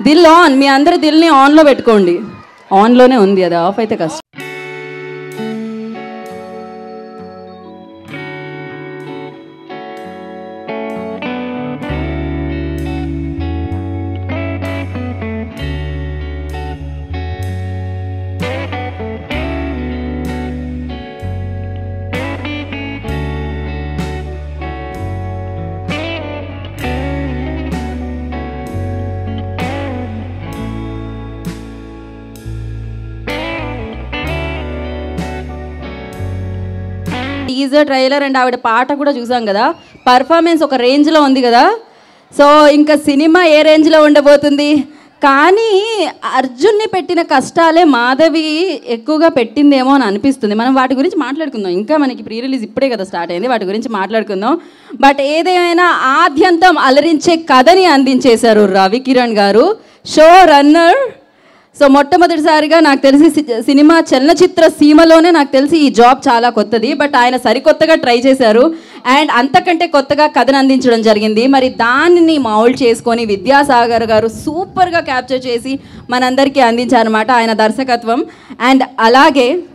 Dil on me అందరి దిల్ని ఆన్లో పెట్టుకోండి ఆన్లోనే ఉంది అది ఆఫ్ అయితే కష్టం టీజర్ ట్రైలర్ అండ్ ఆవిడ పాట కూడా చూసాం కదా పర్ఫార్మెన్స్ ఒక రేంజ్లో ఉంది కదా సో ఇంకా సినిమా ఏ రేంజ్లో ఉండబోతుంది కానీ అర్జున్ని పెట్టిన కష్టాలే మాధవి ఎక్కువగా పెట్టిందేమో అని అనిపిస్తుంది మనం వాటి గురించి మాట్లాడుకుందాం ఇంకా మనకి ప్రీ రిలీజ్ ఇప్పుడే కదా స్టార్ట్ అయింది వాటి గురించి మాట్లాడుకుందాం బట్ ఏదేమైనా ఆద్యంతం అలరించే కథని అందించేశారు రవి కిరణ్ గారు షో రన్నర్ సో మొట్టమొదటిసారిగా నాకు తెలిసి సి- సినిమా చలనచిత్ర సీమలోనే నాకు తెలిసి ఈ జాబ్ చాలా కొత్తది బట్ ఆయన సరికొత్తగా ట్రై చేశారు అండ్ అంతకంటే కొత్తగా కథను అందించడం జరిగింది మరి దానిని మౌల్డ్ చేసుకొని విద్యాసాగర్ గారు సూపర్గా క్యాప్చర్ చేసి మనందరికీ అందించారనమాట ఆయన దర్శకత్వం అండ్ అలాగే